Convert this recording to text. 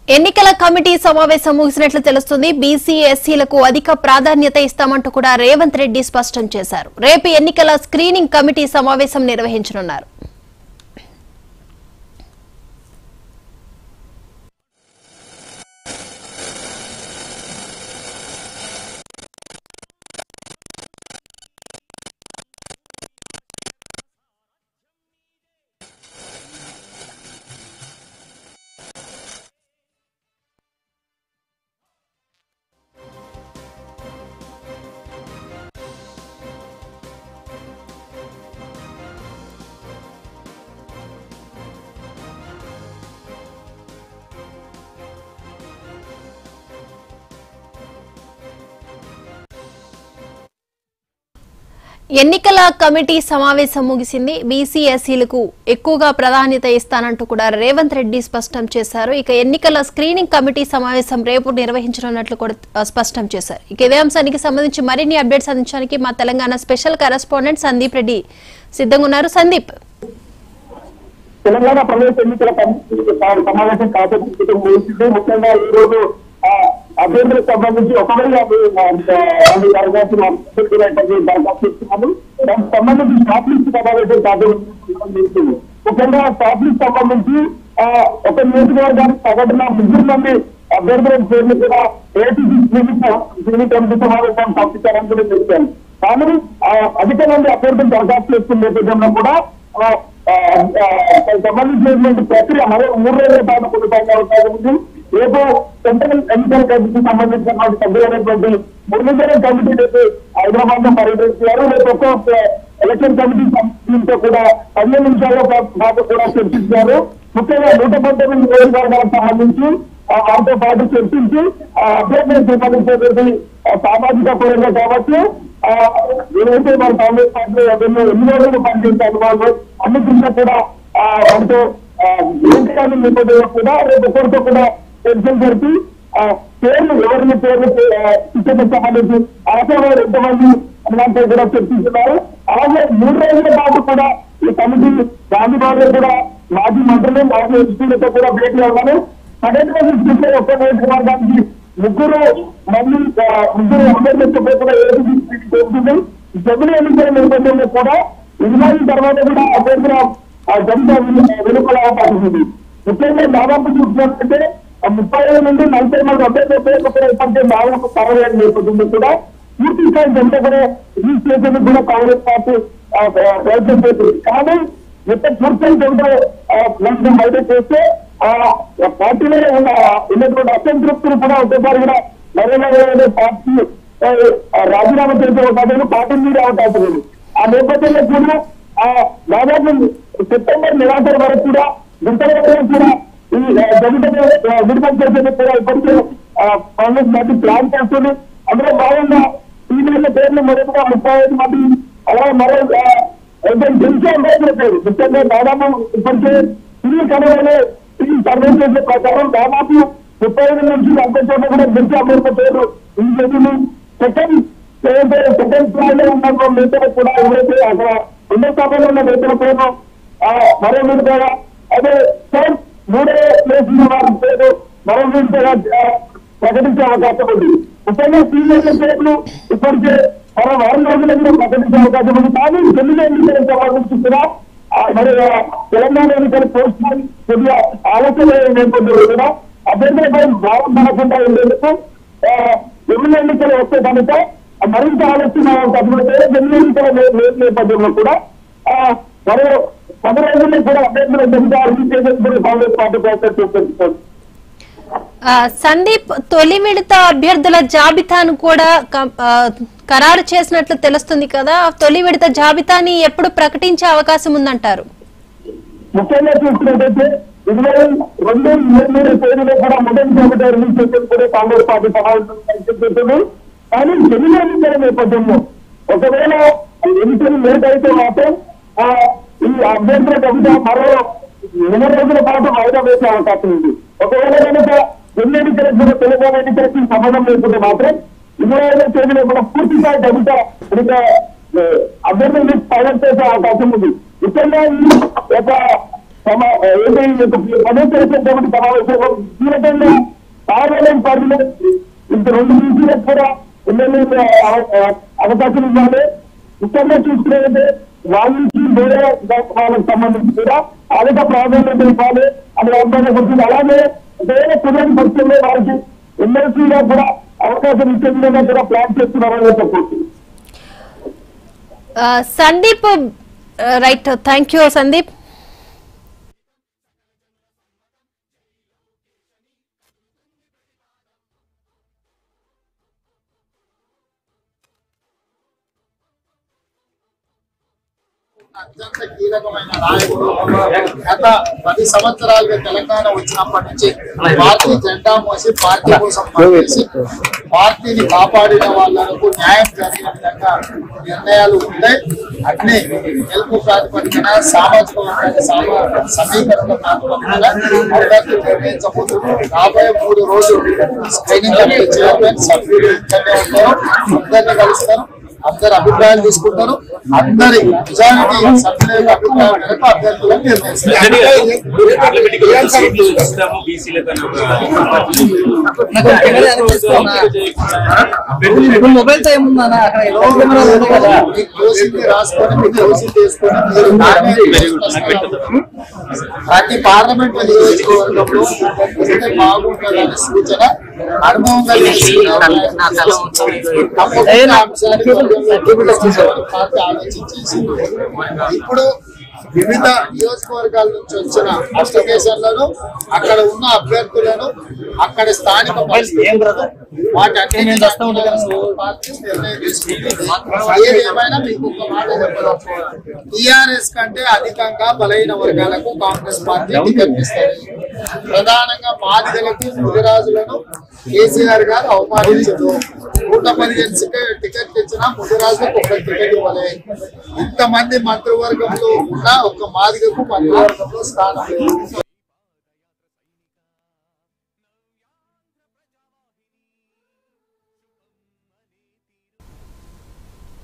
ఎన్నికల కమిటీ సమావేశం ముగిసినట్లు తెలుస్తుంది బీసీ ఎస్సీలకు అధిక ప్రాధాన్యత ఇస్తామంటూ కూడా రేవంత్ రెడ్డి స్పష్టం చేశారు రేపు ఎన్నికల స్క్రీనింగ్ కమిటీ సమావేశం నిర్వహించనున్నారు ఎన్నికల కమిటీ సమావేశం ముగిసింది బీసీ ఎస్సీలకు ఎక్కువగా ప్రాధాన్యత ఇస్తానంటూ కూడా రేవంత్ రెడ్డి స్పష్టం చేశారు ఇక ఎన్నికల స్క్రీనింగ్ కమిటీ సమావేశం రేపు నిర్వహించనున్నట్లు కూడా ఆ, స్పష్టం చేశారు ఇక ఇదే అంశానికి సంబంధించి మరిన్ని అప్డేట్స్ అందించడానికి మా తెలంగాణ స్పెషల్ కరెస్పాండెంట్ సందీప్ రెడ్డి సిద్ధంగా ఉన్నారు సందీప్ తెలంగాణ ప్రవేశ ఎన్నికల కమిటీ సమావేశం కాకపోతే ముగిసింది ముఖ్యంగా ఈ రోజు ఆ, అభ్యర్థులకు సంబంధించి ఒకవేళ వాళ్ళు దరఖాస్తు అభ్యర్థులు దరఖాస్తు ఇస్తున్నాము దానికి సంబంధించి స్టాప్ లిస్ట్ సమావేశం కాకపోతే ముఖ్యంగా స్టాప్ లిస్ట్ సంబంధించి ఆ, ఒక నియోజకవర్గానికి సగటున ముగ్గురు మంది అభ్యర్థుల పేర్లు కూడా ఏటీసీ క్లినిక్ కమిటీ సమావేశం పంపించారని కూడా చెప్పాను కానీ ఆ, అధిక మంది అభ్యర్థులు దరఖాస్తు చేస్తున్న నేపథ్యంలో కూడా ఆ, ఆ, ఆ, సంబంధించినటువంటి ప్రక్రియ మరో మూడు రోజుల పాటు కొనసాగే అవకాశం ఉంది రేపు సెంట్రల్ ఎన్నికల కమిటీకి సంబంధించినటువంటి సభ్యులైనటువంటి మురళీధర కమిటీ రేపు హైదరాబాద్ లో పర్యటిస్తున్నారు రేపు ఒక్కొక్క ఎలక్షన్ కమిటీ సభ్యులతో కూడా పదిహేను నిమిషాల పా- పాటు కూడా చర్చించారు ముఖ్యంగా నూట పంతొమ్మిది నియోజకవర్గాలకు సంబంధించి ఆ, వారితో పాటు చర్చించి ఆ, అభ్యర్థులకు సంబంధించినటువంటి ఆ, సామాజిక పరంగా కావచ్చు ఆ, ఏదైతే మన కాంగ్రెస్ పార్టీలో ఎన్నో ఎన్ని రోజులు పనిచేసే అనుభవాలు అన్ని చూసినా కూడా ఆ, వారితో ఏంటి నేపథ్యంలో కూడా రేపు ఒకరితో కూడా చర్చలు జరిపి ఆ, పేర్లు ఎవరిని పేర్లు శిక్షణకు సంబంధించి ఆశావారు ఎంతమంది అన్నట్టు కూడా చర్చిస్తున్నారు అలాగే మూడు రోజుల పాటు కూడా ఈ కమిటీ గాంధీబాబు కూడా మాజీ మంత్రులు మాజీ ఎంపీలతో కూడా భేటీ అవ్వాలి పన్నెండు రోజులు చూస్తే ఒక్క నియోజకవర్గానికి ముగ్గురు మంది ఆ, ముగ్గురు అభ్యర్థులతో కూడా ఏపీ చేస్తుంది జమిలి ఎన్నికల నేపథ్యంలో కూడా ఇరవై తర్వాత కూడా అభ్యర్థుల ఆ జంట వెనుకల అవకాశం ఉంది ముఖ్యంగా దాదాపు చూసినట్లయితే ఆ ముప్పై ఏడు నుండి నలభై మంది అభ్యర్థుల పేరు కూడా ఇప్పటికే దాదాపు అరవై ఏడు నేపథ్యంలో కూడా పూర్తి స్థాయి జంట కూడా రిజిస్ట్రేషన్ కూడా కాంగ్రెస్ పార్టీ ఆ, ఆ, ప్రయత్నం చేస్తుంది కానీ ఎంత పూర్తి జంట లక్ష్యం బయట చేస్తే ఆ పార్టీలో ఉన్న ఉన్నటువంటి అసంతృప్తులు కూడా ఒకేసారి కూడా నరేంద్ర పార్టీ ఆ, ఆ, రాజీనామా చేసే అవకాశం పార్టీ మీద అవకాశం ఉంది ఆ నేపథ్యంలో కూడా ఆ దాదాపు సెప్టెంబర్ నెలాఖరు వరకు కూడా గుంటల వరకు కూడా ఈ జగన్ విడుదల చేసేందుకు కూడా ఇప్పటికే ఆ, కాంగ్రెస్ పార్టీ ప్లాన్ చేస్తుంది అందులో భాగంగా ఈ నెల పేర్లు మొదటగా ముప్పై ఐదు మంది అలాగే మరో ఆ, ఇద్దరు గెలిచే అభ్యర్థుల పేరు ముఖ్యంగా దాదాపు ఇప్పటికే ఇల్లు కనబడే ఈ సర్వే చేసే ప్రకారం దాదాపు ముప్పై ఐదు నుంచి నలభై చోట్ల కూడా గెలిచే అభ్యర్థుల పేరు ఈ చేతులు సెకండ్ ఏదైతే సెకండ్ ప్లాన్ లో ఉన్న నేతలు కూడా ఎవరైతే అక్కడ రెండో స్థానంలో ఉన్న నేతల పేరు ఆ, మరో విడతగా అదే థర్డ్ మూడో ప్లేస్ ఉన్న వారి పేరు మరో విడతగా ఆ, ప్రకటించే అవకాశం ఉంది ముఖ్యంగా సీనియర్ల పేర్లు ఇప్పటికే మరో వారం రోజులలో ప్రకటించే అవకాశం ఉంది కానీ తెలుగు ఎన్నికలకు సంబంధించి కూడా ఆ, మరి ఆ, తెలంగాణ ఎన్నికల పోస్ట్ పోన్ కొద్దిగా ఆలోచన నేపథ్యంలో కూడా అభ్యర్థులపై భావం పడకుండా ఉండేందుకు ఆ, ఎమ్మెల్యే ఎన్నికలు వస్తే కనుక ఆ మరింత ఆలోచన తగ్గితే ఎమ్మెల్యే ఎన్నికల నే- నే- నేపథ్యంలో కూడా ఆ, మరో పది రోజుల్లో కూడా అభ్యర్థుల జాబితా రిలీజ్ చేసేందుకు కూడా కాంగ్రెస్ పార్టీ ప్రయత్నం చేస్తుంది ఆ, సందీప్ తొలి విడత అభ్యర్థుల జాబితాను కూడా కం- ఆ, ఖరారు చేసినట్లు తెలుస్తుంది కదా ఆ తొలి విడత జాబితాని ఎప్పుడు ప్రకటించే అవకాశం ఉందంటారు ముఖ్యంగా చూసుకున్నట్టయితే ఇరవై రెండు ఇరవై తేదీలో కూడా మొదటి జాబితా రిలీజ్ చేసేందుకు కూడా కాంగ్రెస్ పార్టీ సమావేశం చేస్తుంది కానీ ఎన్నికల ఎన్నికల నేపథ్యంలో ఒకవేళ ఎన్నికలు లేట్ అయితే మాత్రం ఆ, ఈ అభ్యర్థుల జాబితా మరో ఎనిమిది రోజుల పాటు వాయిదా వేసే అవకాశం ఉంది ఒకవేళ కనుక ఎన్ని ఎన్నికలకు కూడా తెలంగాణ ఎన్నికలకి సంబంధం లేకుంటే మాత్రం ఇరవై ఐదో తేదీలో కూడా పూర్తి స్థాయి జాబితా ఇంకా అభ్యర్థుల లిస్ట్ ఫైనల్ చేసే అవకాశం ఉంది ముఖ్యంగా ఈ ఒక సమా ఏంటి ప్రదేశం కాబట్టి సమావేశంలో కీలకంగా పార్లమెంట్ పరిధిలో ఇంత రెండు బీసీలకు కూడా ఎమ్మెల్యే అవకాశం ఇవ్వాలి ఇక్కడనే చూసుకునేది వాళ్ళకి వేరే వాళ్ళకి సంబంధించి కూడా అధిక ప్రాధాన్యత ఇవ్వాలి అని అవకాశం వచ్చింది అలాగే వేరే కుదరని పక్షంలో వారికి ఎమ్మెల్సీగా కూడా అవకాశం ఇచ్చే విధంగా కూడా ప్లాన్ చేస్తున్నారని చెప్పవచ్చు ఆ, Sandeep right thank you Sandeep అత్యంత కీలకమైన నాయకుడు గత పది సంవత్సరాలుగా తెలంగాణ వచ్చినప్పటి నుంచి పార్టీ జెండా మోసి పార్టీ కోసం పనిచేసి పార్టీని కాపాడిన వాళ్ళకు న్యాయం జరిగిన విధంగా నిర్ణయాలు ఉంటాయి అట్నే గెలుపు ప్రాతిపదికన సామాజిక వర్గాల సమా- సమీకరణ ప్రాతిపదికన అభ్యర్థులు నిర్ణయించబోతున్నారు రాబోయే మూడు రోజులు స్క్రీనింగ్ కమిటీ చైర్మన్ సభ్యులు ఇక్కడనే ఉంటారు అందరినీ కలుస్తారు అందరి అభిప్రాయాలు తీసుకుంటారు అందరి నిజానికి సభ్యుల యొక్క అభిప్రాయం మేరకు అభ్యర్థులను నిర్ణయిస్తారు మొబైల్ తో ఏముందా అక్కడ లో కెమెరాలు ఉన్నాయి కదా మీ క్లోజింగ్ రాసుకొని మీ క్లోజింగ్ చేసుకొని మీరు నామే ప్రతి పార్లమెంట్ నియోజకవర్గంలో వస్తే బాగుంటుందనే సూచన అనుభవం తప్పకుండా అంశాన్ని పరిగణలోకి తీసుకొని పార్టీ ఆలోచించేసింది ఇప్పుడు వివిధ నియోజకవర్గాల నుంచి వచ్చిన అప్లికేషన్లను అక్కడ ఉన్న అభ్యర్థులను అక్కడ స్థానిక పరిస్థితులను వాటన్నిటిని పార్టీ నిర్ణయం తీసుకుంటుంది ఏది ఏమైనా మీకు ఒక మాట చెప్పాలి టిఆర్ఎస్ కంటే అధికంగా బలైన వర్గాలకు కాంగ్రెస్ పార్టీ టికెట్ ఇస్తుంది ప్రధానంగా మాదిగలకు ముదిరాజులను కేసీఆర్ గారు అవమానించదు నూట పదిహేను టికెట్ టికెట్ ఇచ్చినా ముదిరాజులకు ఒక టికెట్ ఇవ్వలే ఇంతమంది మంత్రివర్గంలో ఉన్న ఒక మాదిగకు మంత్రివర్గంలో స్థానం లేదు